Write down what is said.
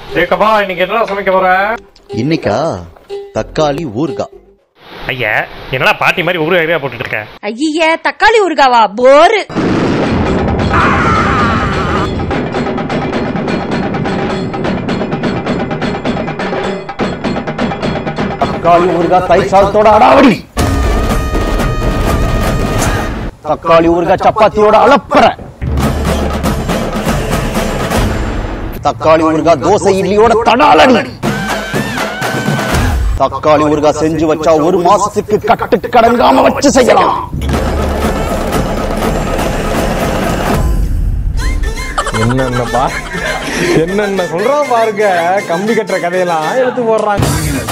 ஏக்கப்பா இன்னைக்கு என்ன சமைக்க போற இன்னைக்கா தக்காளி ஊறுகாய் ஐயா என்னடா பாட்டி மாதிரி ஊரு ஐடியா போட்டுட்டு இருக்க ஐய தக்காளி ஊறுகாவா போரு தக்காளி ஊறுகாய் தயிர் சாதத்தோட அடாவடி தக்காளி ஊறுகாய் சப்பாத்தியோட அளப்பற தக்காளி ஊறுகாய் தோசை இட்லியோட தடாலடி தக்காளி ஊறுகாய் செஞ்சு வச்சா ஒரு மாசத்துக்கு கட்டு கடங்காம வச்சு செய்யலாம் என்னென்ன பா என்னென்ன சொல்றான் பாருங்க கம்பி கட்டுற கதையெல்லாம் எடுத்து போடுறாங்க